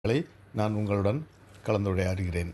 களை நான் உங்களுடன் கலந்துரையாடுகிறேன்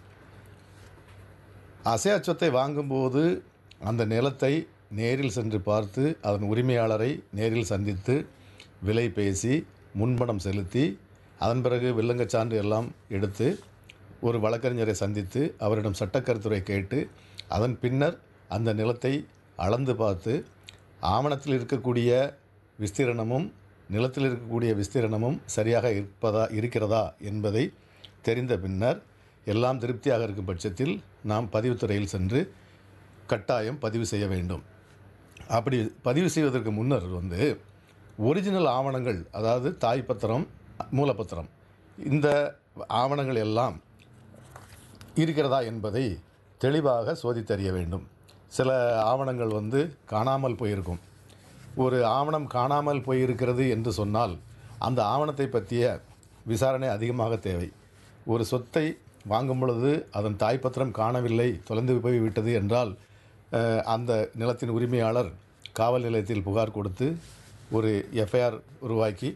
அசையா சொத்தை வாங்கும்போது அந்த நிலத்தை நேரில் சென்று பார்த்து அதன் உரிமையாளரை நேரில் சந்தித்து விலை பேசி முன்பணம் செலுத்தி அதன் பிறகு வில்லங்கச் சான்று எல்லாம் எடுத்து ஒரு வழக்கறிஞரை சந்தித்து அவரிடம் சட்டக்கருத்துரை கேட்டு அதன் பின்னர் அந்த நிலத்தை அளந்து பார்த்து ஆவணத்தில் இருக்கக்கூடிய விஸ்தீரணமும் நிலத்தில் இருக்கக்கூடிய விஸ்தீரணமும் சரியாக இருப்பதா இருக்கிறதா என்பதை தெரிந்த பின்னர் எல்லாம் திருப்தியாக இருக்கும் பட்சத்தில் நாம் பதிவுத்துறையில் சென்று கட்டாயம் பதிவு செய்ய வேண்டும் அப்படி பதிவு செய்வதற்கு முன்னர் வந்து ஒரிஜினல் ஆவணங்கள் அதாவது தாய் பத்திரம் மூலப்பத்திரம் இந்த ஆவணங்கள் எல்லாம் இருக்கிறதா என்பதை தெளிவாக சோதித்தறிய வேண்டும் சில ஆவணங்கள் வந்து காணாமல் போயிருக்கும் ஒரு ஆவணம் காணாமல் போயிருக்கிறது என்று சொன்னால் அந்த ஆவணத்தை பற்றிய விசாரணை அதிகமாக தேவை ஒரு சொத்தை வாங்கும் பொழுது அதன் தாய்ப்பத்திரம் காணவில்லை தொலைந்து போய்விட்டது என்றால் அஹ், அந்த நிலத்தின் உரிமையாளர் காவல் நிலையத்தில் புகார் கொடுத்து ஒரு எஃப்ஐஆர் உருவாக்கி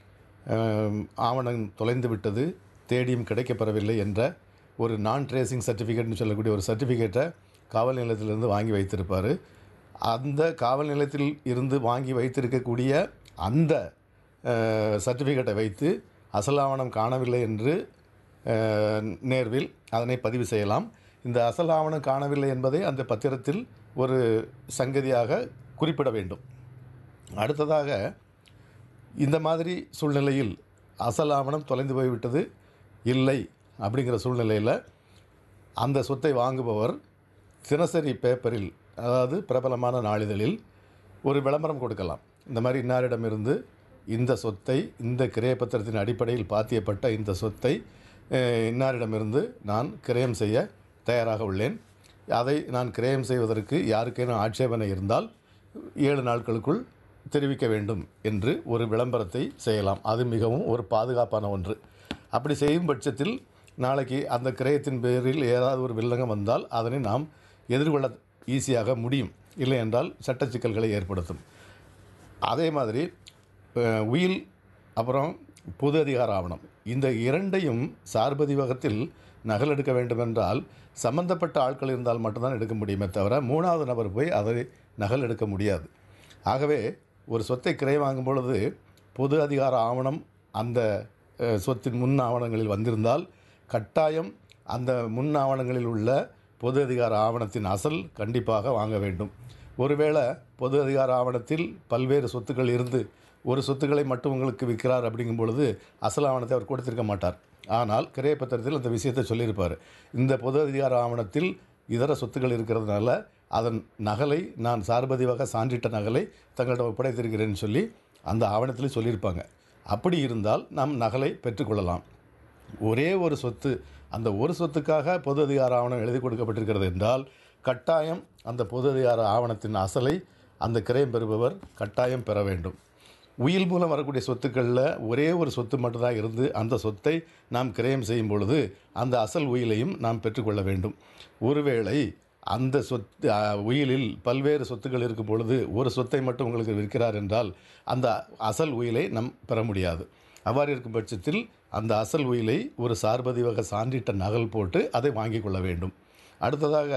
அஹ், ஆவணம் தொலைந்து விட்டது தேடியும் கிடைக்கப்பெறவில்லை என்ற ஒரு நான் ட்ரேசிங் சர்டிஃபிகேட்னு சொல்லக்கூடிய ஒரு சர்டிஃபிகேட்டை காவல் நிலையத்திலிருந்து வாங்கி வைத்திருப்பார் அந்த காவல் நிலையத்தில் இருந்து வாங்கி வைத்திருக்கக்கூடிய அந்த சர்டிஃபிகேட்டை வைத்து அசல் ஆவணம் காணவில்லை என்று அஹ், நேர்வில் அதனை பதிவு செய்யலாம் இந்த அசல் ஆவணம் காணவில்லை என்பதை அந்த பத்திரத்தில் ஒரு சங்கதியாக குறிப்பிட வேண்டும் அடுத்ததாக இந்த மாதிரி சூழ்நிலையில் அசல் ஆவணம் தொலைந்து போய்விட்டது இல்லை அப்படிங்கிற சூழ்நிலையில் அந்த சொத்தை வாங்குபவர் தினசரி பேப்பரில் அதாவது பிரபலமான நாளிதழில் ஒரு விளம்பரம் கொடுக்கலாம் இந்த மாதிரி இன்னாரிடமிருந்து இந்த சொத்தை இந்த கிரயப்பத்திரத்தின் அடிப்படையில் பாத்தியப்பட்ட இந்த சொத்தை அஹ், இன்னாரிடமிருந்து நான் கிரயம் செய்ய தயாராக உள்ளேன் அதை நான் கிரயம் செய்வதற்கு யாருக்கேனும் ஆட்சேபனை இருந்தால் ஏழு நாட்களுக்குள் தெரிவிக்க வேண்டும் என்று ஒரு விளம்பரத்தை செய்யலாம் அது மிகவும் ஒரு பாதுகாப்பான ஒன்று அப்படி செய்யும் பட்சத்தில் நாளைக்கு அந்த கிரயத்தின் பேரில் ஏதாவது ஒரு வில்லங்கம் வந்தால் அதனை நாம் எதிர்கொள்ள ஈஸியாக முடியும் இல்லை என்றால் சட்ட சிக்கல்களை ஏற்படுத்தும் அதே மாதிரி அஹ், உயில் அப்புறம் பொது அதிகார ஆவணம் இந்த இரண்டையும் சார்பதிவகத்தில் நகல் எடுக்க வேண்டுமென்றால் சம்பந்தப்பட்ட ஆட்கள் இருந்தால் மட்டும்தான் எடுக்க முடியுமே தவிர மூணாவது நபர் போய் அதை நகல் எடுக்க முடியாது ஆகவே ஒரு சொத்தை கிரை வாங்கும் பொழுது பொது அதிகார ஆவணம் அந்த அஹ், சொத்தின் முன் ஆவணங்களில் வந்திருந்தால் கட்டாயம் அந்த முன் ஆவணங்களில் உள்ள பொது அதிகார ஆவணத்தின் அசல் கண்டிப்பாக வாங்க வேண்டும் ஒருவேளை பொது அதிகார ஆவணத்தில் பல்வேறு சொத்துக்கள் இருந்து ஒரு சொத்துக்களை மட்டும் உங்களுக்கு விற்கிறார் அப்படிங்கும் பொழுது அசல் ஆவணத்தை அவர் கொடுத்திருக்க மாட்டார் ஆனால் கிரயப்பத்திரத்தில் அந்த விஷயத்தை சொல்லியிருப்பார் இந்த பொது அதிகார ஆவணத்தில் இதர சொத்துக்கள் இருக்கிறதுனால அதன் நகலை நான் சார்பதிவாக சான்றிட்ட நகலை தங்களிடம் ஒப்படைத்திருக்கிறேன்னு சொல்லி அந்த ஆவணத்தில் சொல்லியிருப்பாங்க அப்படி இருந்தால் நாம் நகலை பெற்றுக்கொள்ளலாம் ஒரே ஒரு சொத்து அந்த ஒரு சொத்துக்காக பொது அதிகார ஆவணம் எழுதி கொடுக்கப்பட்டிருக்கிறது என்றால் கட்டாயம் அந்த பொது அதிகார ஆவணத்தின் அசலை அந்த கிரயம் பெறுபவர் கட்டாயம் பெற வேண்டும் உயில் மூலம் வரக்கூடிய சொத்துக்களில் ஒரே ஒரு சொத்து மட்டும்தான் இருந்து அந்த சொத்தை நாம் கிரயம் செய்யும் பொழுது அந்த அசல் உயிலையும் நாம் பெற்றுக்கொள்ள வேண்டும் ஒருவேளை அந்த சொத்து அ, உயிலில் பல்வேறு சொத்துக்கள் இருக்கும் பொழுது ஒரு சொத்தை மட்டும் உங்களுக்கு விற்கிறார் என்றால் அந்த அசல் உயிலை நாம் பெற முடியாது அவ்வாறு இருக்கும் பட்சத்தில் அந்த அசல் உயிலை ஒரு சார்பதிவக சான்றிட்ட நகல் போட்டு அதை வாங்கிக் கொள்ள வேண்டும் அடுத்ததாக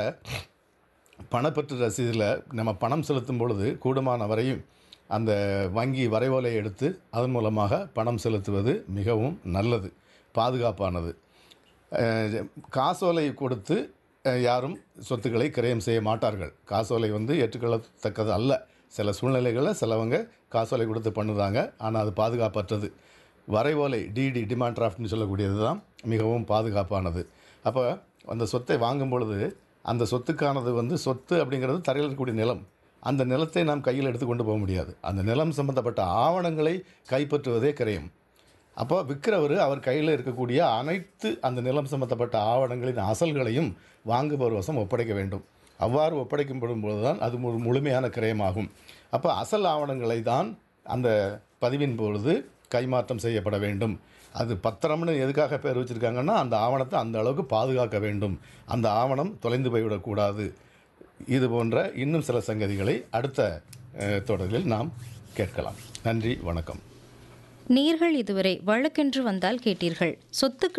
பணப்பற்று ரசீதில் நம்ம பணம் செலுத்தும் பொழுது கூடுமான வரையும் அந்த வங்கி வரைவோலை எடுத்து அதன் மூலமாக பணம் செலுத்துவது மிகவும் நல்லது பாதுகாப்பானது அஹ், காசோலை கொடுத்து அஹ், யாரும் சொத்துக்களை கிரயம் செய்ய மாட்டார்கள் காசோலை வந்து ஏற்றுக்கொள்ளத்தக்கது அல்ல சில சூழ்நிலைகளில் சிலவங்க காசோலை கொடுத்து பண்ணுறாங்க ஆனால் அது பாதுகாப்பற்றது வரைவோலை டிடி டிமாண்ட் டிராஃப்ட்னு சொல்லக்கூடியது தான் மிகவும் பாதுகாப்பானது அப்போ அந்த சொத்தை வாங்கும் பொழுது அந்த சொத்துக்கானது வந்து சொத்து அப்படிங்கிறது தரையில் இருக்கக்கூடிய நிலம் அந்த நிலத்தை நாம் கையில் எடுத்து கொண்டு போக முடியாது அந்த நிலம் சம்பந்தப்பட்ட ஆவணங்களை கைப்பற்றுவதே கிரயம் அப்போ விற்கிறவர் அவர் கையில் இருக்கக்கூடிய அனைத்து அந்த நிலம் சம்பந்தப்பட்ட ஆவணங்களின் அசல்களையும் வாங்குபவர் வசம் ஒப்படைக்க வேண்டும் அவ்வாறு ஒப்படைக்கப்படும் பொழுது தான் அது ஒரு முழுமையான கிரயமாகும் அப்போ அசல் ஆவணங்களை தான் அந்த பதிவின் பொழுது கைமாற்றம் செய்யப்பட வேண்டும் அது பத்திரம்னு எதுக்காக பேர் வச்சுருக்காங்கன்னா அந்த ஆவணத்தை அந்த அளவுக்கு பாதுகாக்க வேண்டும் அந்த ஆவணம் தொலைந்து போய்விடக்கூடாது இது போன்ற இன்னும் சில சங்கதிகளை அடுத்த அஹ், தொடரில் நாம் கேட்கலாம் நன்றி வணக்கம் நீர்கள் இதுவரை வழக்கென்று வந்தால் கேட்டீர்கள் சொத்துக்கள்